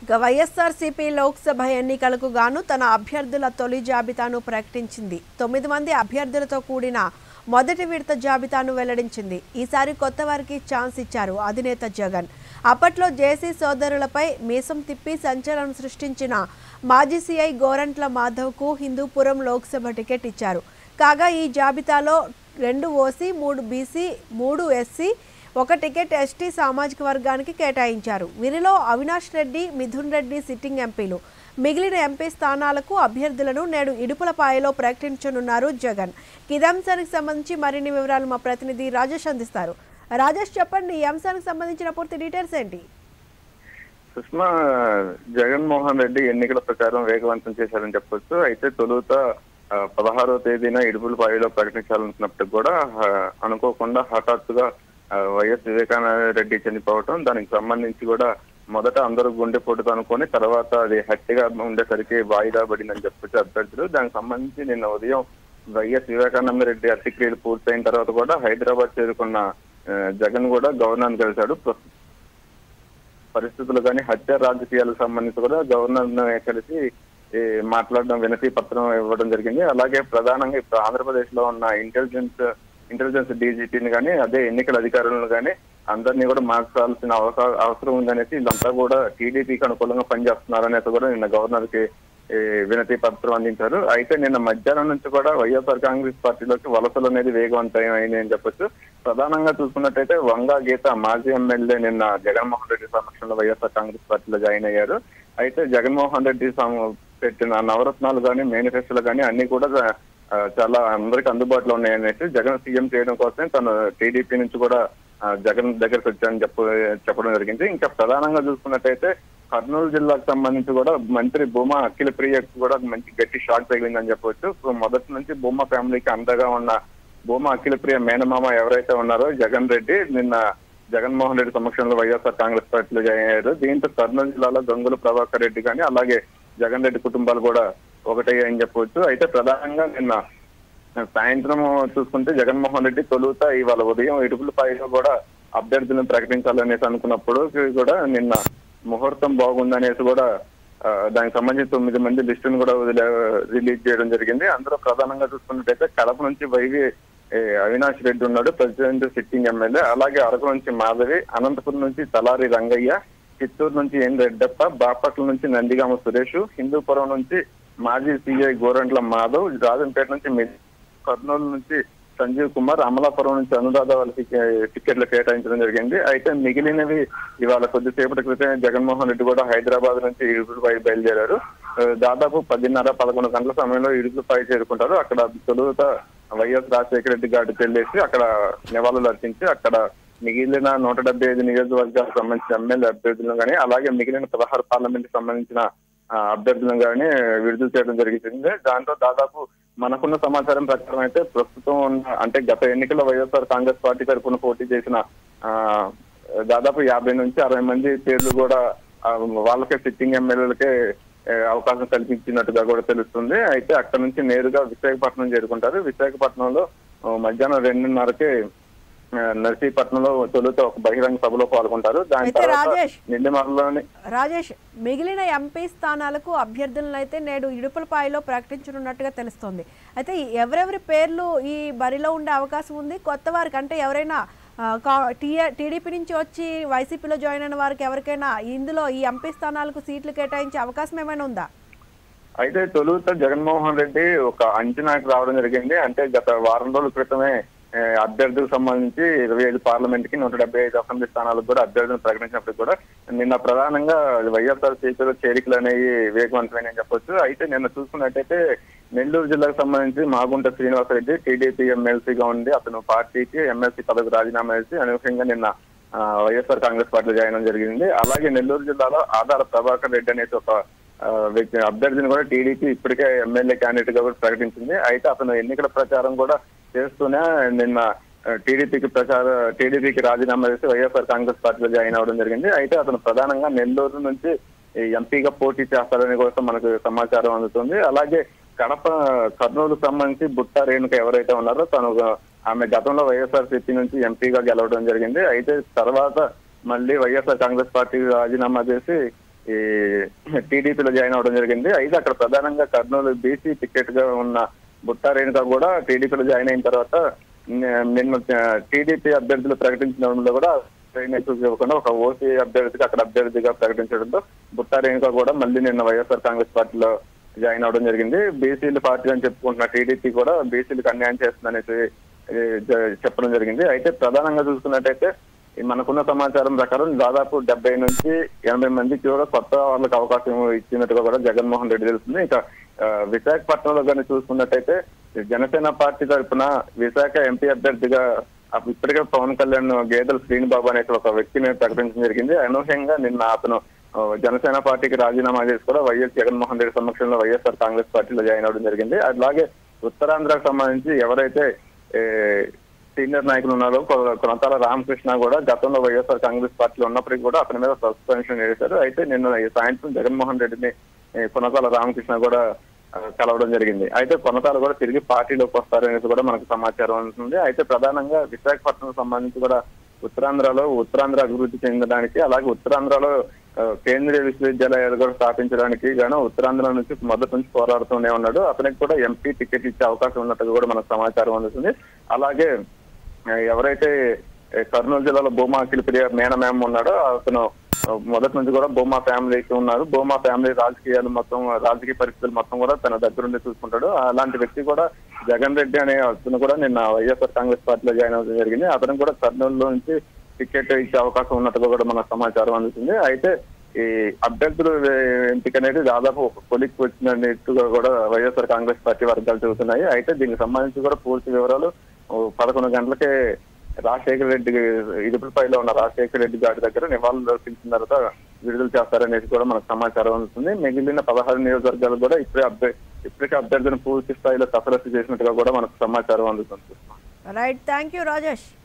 ఇక వైఎస్ఆర్సీపీ లోక్సభ ఎన్నికలకు గాను తన అభ్యర్థుల తొలి జాబితాను ప్రకటించింది తొమ్మిది మంది అభ్యర్థులతో కూడిన మొదటి విడత జాబితాను వెల్లడించింది ఈసారి కొత్త వారికి ఛాన్స్ ఇచ్చారు అధినేత జగన్ అప్పట్లో జేసీ సోదరులపై మీసం తిప్పి సంచలనం సృష్టించిన మాజీ సీఐ గోరంట్ల మాధవ్కు హిందూపురం లోక్సభ టికెట్ ఇచ్చారు కాగా ఈ జాబితాలో రెండు ఓసీ మూడు బీసీ మూడు ఎస్సీ ఒక టికెట్ ఎస్టీ సామాజిక వర్గానికి కేటాయించారు వీరిలో అవినాష్ రెడ్డి మిథున్ రెడ్డి సిట్టింగ్ ఎంపీలు మిగిలిన ఎంపీ స్థానాలకు అభ్యర్థులను నేడు ఇడుపులపాయలో ప్రకటించనున్నారు జగన్ ఇదే అంశానికి సంబంధించి మరిన్ని వివరాలు మా ప్రతినిధి రాజేష్ అందిస్తారు రాజేష్ చెప్పండి ఈ అంశానికి సంబంధించిన పూర్తి డీటెయిల్స్ ఏంటి సుష్మా జగన్మోహన్ రెడ్డి ఎన్నికల ప్రచారం వేగవంతం చేశారని చెప్పొచ్చు అయితే తొలుత ఆ, పదహారవ తేదీన ఇడుపుల పాయిలో ప్రకటించాలనుకున్నప్పటికి కూడా ఆ, అనుకోకుండా హఠాత్తుగా ఆ, వైఎస్ వివేకానంద రెడ్డి చనిపోవటం దానికి సంబంధించి కూడా మొదట అందరూ గుండెపోటుతో అనుకొని తర్వాత అది హత్యగా ఉండేసరికి వాయిదా పడిందని చెప్పొచ్చు అభ్యర్థులు దానికి సంబంధించి నిన్న ఉదయం వైఎస్ వివేకానంద రెడ్డి అతిక్రియలు పూర్తయిన తర్వాత కూడా హైదరాబాద్ చేరుకున్న ఆ, జగన్ కూడా గవర్నర్ కలిశాడు ప్రస్తుతం పరిస్థితులు కానీ హత్య రాజకీయాలకు సంబంధించి కూడా గవర్నర్ కలిసి ఈ, మాట్లాడడం వినతి పత్రం ఇవ్వడం జరిగింది అలాగే ప్రధానంగా ఇప్పుడు ఆంధ్రప్రదేశ్ లో ఉన్న ఇంటెలిజెన్స్ ఇంటెలిజెన్స్ డీజీపీని కానీ అదే ఎన్నికల అధికారులను కానీ అందరినీ కూడా మార్చాల్సిన అవసరం అవసరం ఉందనేసి వీళ్ళంతా కూడా టీడీపీకి అనుకూలంగా పనిచేస్తున్నారనేది కూడా నిన్న గవర్నర్ కి ఈ, వినతి పత్రం అందించారు అయితే నిన్న మధ్యాహ్నం నుంచి కూడా వైఎస్ఆర్ కాంగ్రెస్ పార్టీలోకి వలసలు అనేది వేగవంతం అయింది అని చెప్పొచ్చు ప్రధానంగా చూసుకున్నట్టయితే వంగా గీత మాజీ ఎమ్మెల్యే నిన్న జగన్మోహన్ రెడ్డి సమక్షంలో వైఎస్ఆర్ కాంగ్రెస్ పార్టీలో జాయిన్ అయ్యారు అయితే జగన్మోహన్ రెడ్డి సమ- పెట్టిన నవరత్నాలు కానీ మేనిఫెస్టోలు కానీ అన్ని కూడా ఆ, చాలా అందరికి అందుబాటులో ఉన్నాయనేసి జగన్ సీఎం చేయడం కోసమే తను టీడీపీ నుంచి కూడా ఆ, జగన్ దగ్గరకు వచ్చానని చెప్ప చెప్పడం జరిగింది ఇంకా ప్రధానంగా చూసుకున్నట్టయితే కర్నూలు జిల్లాకు సంబంధించి కూడా మంత్రి భూమా అఖిల ప్రియకు కూడా మంచి గట్టి షాక్ తగిలిందని చెప్పవచ్చు సో మొదటి నుంచి భూమా ఫ్యామిలీకి అండగా ఉన్న భూమా అఖిల ప్రియ మేనమామ ఎవరైతే ఉన్నారో జగన్ రెడ్డి నిన్న జగన్మోహన్ రెడ్డి సమక్షంలో వైఎస్ఆర్ కాంగ్రెస్ పార్టీలో జాయిన్ అయ్యారు దీంతో కర్నూలు జిల్లాలో గంగుల ప్రభాకర్ రెడ్డి కానీ అలాగే జగన్ రెడ్డి కుటుంబాలు కూడా ఒకటయ్యాయని చెప్పవచ్చు అయితే ప్రధానంగా నిన్న సాయంత్రం చూసుకుంటే జగన్మోహన్ రెడ్డి తొలుత ఇవాళ ఉదయం ఇడుపులపాయలో కూడా అభ్యర్థులను ప్రకటించాలనేసి అనుకున్నప్పుడు కూడా నిన్న ముహూర్తం బాగుందనేసి కూడా ఆ, దానికి సంబంధించి తొమ్మిది మంది లిస్టును కూడా వదిలే రిలీజ్ చేయడం జరిగింది అందులో ప్రధానంగా చూసుకున్నట్టయితే కడప నుంచి వైవి ఏ, అవినాష్ రెడ్డి ఉన్నాడు ప్రెసిడెంట్ సిట్టింగ్ ఎమ్మెల్యే అలాగే అరకు నుంచి మాధవి అనంతపురం నుంచి తలారి రంగయ్య చిత్తూరు నుంచి ఎన్ రెడ్డప్ప బాపట్ల నుంచి నందిగామ సురేష్ హిందూపురం నుంచి మాజీ సీఐ గోరంట్ల మాధవ్ రాజంపేట నుంచి మి- కర్నూలు నుంచి సంజీవ్ కుమార్ అమలాపురం నుంచి అనురాధ వాళ్ళకి కే- టికెట్లు కేటాయించడం జరిగింది అయితే మిగిలినవి ఇవాళ కొద్దిసేపటి క్రితం జగన్మోహన్ రెడ్డి కూడా హైదరాబాద్ నుంచి ఇడుపులపై బయలుదేరారు ఆ, దాదాపు పదిన్నర పదకొండు గంటల సమయంలో ఇడుపులపై చేరుకుంటారు అక్కడ తొలుత వైఎస్ రాజశేఖర రెడ్డి గారికి వెళ్ళేసి అక్కడ నివాళులు అర్పించి అక్కడ మిగిలిన నూట డెబ్బై ఐదు నియోజకవర్గాలకు సంబంధించిన ఎమ్మెల్యే అభ్యర్థులను కానీ అలాగే మిగిలిన పదహారు పార్లమెంట్ సంబంధించిన ఆ, అభ్యర్థులను కానీ విడుదల చేయడం జరిగింది దాంట్లో దాదాపు మనకున్న సమాచారం ప్రకారం అయితే ప్రస్తుతం ఉన్న అంటే గత ఎన్నికల్లో వైఎస్ఆర్ కాంగ్రెస్ పార్టీ తరఫున పోటీ చేసిన ఆ, దాదాపు యాభై నుంచి అరవై మంది పేర్లు కూడా ఆ, వాళ్ళకే సిట్టింగ్ ఎమ్మెల్యేలకే ఏ, అవకాశం కల్పించినట్టుగా కూడా తెలుస్తుంది అయితే అక్కడ నుంచి నేరుగా విశాఖపట్నం చేరుకుంటారు విశాఖపట్నంలో ఆ, మధ్యాహ్నం రెండున్నరకి ఆ, నర్సీపట్నంలో తొలుత ఒక బహిరంగ సభలో పాల్గొంటారు దాని అయితే తర్వాత రాజేష్. నిండిమరలోని రాజేష్ మిగిలిన ఎంపీ స్థానాలకు అభ్యర్థులను అయితే నేడు ఇడుపులపాయలో ప్రకటించనున్నట్టుగా తెలుస్తోంది అయితే ఎవరెవరి పేర్లు ఈ బరిలో ఉండే అవకాశం ఉంది కొత్త వారికి అంటే ఎవరైనా ఆ, కా- టీ- టీడీపీ నుంచి వచ్చి వైసీపీలో జాయిన్ అయిన వారికి ఎవరికైనా ఇందులో ఈ ఎంపీ స్థానాలకు సీట్లు కేటాయించే అవకాశం ఏమైనా ఉందా అయితే తొలుత జగన్మోహన్ రెడ్డి ఒక అంచనాకు రావడం జరిగింది అంటే గత వారం రోజుల క్రితమే ఏ, అభ్యర్థులకు సంబంధించి ఇరవై ఐదు పార్లమెంట్ కి నూట డెబ్బై ఐదు అసెంబ్లీ స్థానాలకు కూడా అభ్యర్థులను ప్రకటించినప్పుడు కూడా నిన్న ప్రధానంగా వైఎస్ఆర్ సీపీలో చేరికలు అనేవి వేగవంతమైన చెప్పొచ్చు అయితే నిన్న చూసుకున్నట్టయితే నెల్లూరు జిల్లాకు సంబంధించి మాగుంట శ్రీనివాసరెడ్డి టీడీపీ ఎమ్మెల్సీగా ఉండి అతను పార్టీకి ఎమ్మెల్సీ పదవి రాజీనామా చేసి అనూహ్యంగా నిన్న ఆ, వైఎస్ఆర్ కాంగ్రెస్ పార్టీలో జాయిన్ అవ్వడం జరిగింది అలాగే నెల్లూరు జిల్లాలో ఆధార ప్రభాకర్ రెడ్డి అనేసి ఒక ఆ, వ్యక్తి అభ్యర్థిని కూడా టీడీపీ ఇప్పటికే ఎమ్మెల్యే క్యాండిడేట్ గా కూడా ప్రకటించింది అయితే అతను ఎన్నికల ప్రచారం కూడా చేస్తూనే నిన్న ఆ, టీడీపీకి ప్రచార టీడీపీకి రాజీనామా చేసి వైఎస్ఆర్ కాంగ్రెస్ పార్టీలో జాయిన్ అవ్వడం జరిగింది అయితే అతను ప్రధానంగా నెల్లూరు నుంచి ఈ ఎంపీగా పోటీ చేస్తారని కోసం మనకు సమాచారం అందుతుంది అలాగే కడప కర్నూలుకు సంబంధించి బుట్ట రేణుక ఎవరైతే ఉన్నారో తను ఆమె గతంలో వైఎస్ఆర్ సిపి నుంచి ఎంపీగా గెలవడం జరిగింది అయితే తర్వాత మళ్ళీ వైఎస్ఆర్ కాంగ్రెస్ పార్టీ రాజీనామా చేసి ఈ టీడీపీలో జాయిన్ అవడం జరిగింది అయితే అక్కడ ప్రధానంగా కర్నూలు బీసీ టికెట్ గా ఉన్న బుట్టా రేణుక కూడా టీడీపీలో జాయిన్ అయిన తర్వాత ని- నిన్న టీడీపీ అభ్యర్థులు ప్రకటించడంలో కూడా ట్రైన్ ఎక్కువ ఇవ్వకుండా ఒక ఓసీ అభ్యర్థికి అక్కడ అభ్యర్థిగా ప్రకటించడంతో బుట్టా రేణుక కూడా మళ్ళీ నిన్న వైఎస్ఆర్ కాంగ్రెస్ పార్టీలో జాయిన్ అవడం జరిగింది బీసీలు పార్టీ అని చెప్పుకుంటున్న టీడీపీ కూడా బీసీలకు అన్యాయం చేస్తుందనేసి ఏ, జ- చెప్పడం జరిగింది అయితే ప్రధానంగా చూసుకున్నట్టయితే ఈ మనకున్న సమాచారం ప్రకారం దాదాపు డెబ్బై నుంచి ఎనభై మందికి కూడా కొత్త వాళ్ళకి అవకాశం ఇచ్చినట్టుగా కూడా జగన్మోహన్ రెడ్డి తెలుస్తుంది ఇంకా ఆ, విశాఖపట్నంలో కానీ చూసుకున్నట్టయితే జనసేన పార్టీ తరఫున విశాఖ ఎంపీ అభ్యర్థిగా అప్పుడు ఇప్పటికే పవన్ కళ్యాణ్ గేదెల శ్రీనిబాబు అనే ఒక వ్యక్తిని ప్రకటించడం జరిగింది అనూహ్యంగా నిన్న అతను ఆ, జనసేన పార్టీకి రాజీనామా చేసి కూడా వైఎస్ జగన్మోహన్ రెడ్డి సమక్షంలో వైఎస్ఆర్ కాంగ్రెస్ పార్టీలో జాయిన్ అవడం జరిగింది అలాగే ఉత్తరాంధ్రకు సంబంధించి ఎవరైతే ఏ, సీనియర్ నాయకులు ఉన్నారో కొ- కొనతాల రామకృష్ణ కూడా గతంలో వైఎస్ఆర్ కాంగ్రెస్ పార్టీలో ఉన్నప్పటికీ కూడా అతని మీద సస్పెన్షన్ చేశారు అయితే నిన్న ఈ సాయంత్రం జగన్మోహన్ రెడ్డిని ఏ, కొనతాల రామకృష్ణ కూడా ఆ, కలవడం జరిగింది అయితే కొనతాలు కూడా తిరిగి పార్టీలోకి వస్తారనేసి కూడా మనకు సమాచారం ఉంటుంది అయితే ప్రధానంగా విశాఖపట్నం సంబంధించి కూడా ఉత్తరాంధ్రలో ఉత్తరాంధ్ర అభివృద్ధి చెందడానికి అలాగే ఉత్తరాంధ్రలో ఆ, కేంద్రీయ విశ్వవిద్యాలయాలు కూడా స్థాపించడానికి గాను ఉత్తరాంధ్ర నుంచి మొదటి నుంచి పోరాడుతూనే ఉన్నాడు అతనికి కూడా ఎంపీ టికెట్ ఇచ్చే అవకాశం ఉన్నట్టుగా కూడా మనకు సమాచారం అందుతుంది అలాగే ఆ, ఎవరైతే ఏ, కర్నూలు జిల్లాలో భూమా అఖిలప్రియ మేనమేమ ఉన్నాడో అతను ఆ, మొదటి నుంచి కూడా భూమా ఫ్యామిలీకి ఉన్నారు భూమా ఫ్యామిలీ రాజకీయాలు మొత్తం రాజకీయ పరిస్థితులు మొత్తం కూడా తన దగ్గరుండి చూసుకుంటాడు అలాంటి వ్యక్తి కూడా జగన్ రెడ్డి అనే అతను కూడా నిన్న వైఎస్ఆర్ కాంగ్రెస్ పార్టీలో జాయిన్ అవ్వడం జరిగింది అతను కూడా కర్నూలులో నుంచి టికెట్ ఇచ్చే అవకాశం ఉన్నట్టుగా కూడా మనకు సమాచారం అందుతుంది అయితే ఈ అభ్యర్థుల ఎంపిక అనేది దాదాపు ఒక కొలిక్కి వచ్చినట్టుగా కూడా వైఎస్ఆర్ కాంగ్రెస్ పార్టీ వర్గాలు చెబుతున్నాయి అయితే దీనికి సంబంధించి కూడా పూర్తి వివరాలు ఓ పదకొండు గంటలకే రాజశేఖర రెడ్డి ఇడుపులపైలో ఉన్న రాజశేఖర రెడ్డి గారి దగ్గర నివాళులు అర్పించిన తర్వాత విడుదల చేస్తారనేసి కూడా మనకు సమాచారం అందుతుంది మిగిలిన పదహారు నియోజకవర్గాలు కూడా ఇప్పుడే అభ్య ఇప్పటికే అభ్యర్థిని పూర్తి స్థాయిలో కసరత్తు చేసినట్టుగా కూడా మనకు సమాచారం అందుతుంది రైట్ థ్యాంక్ యూ రాజేష్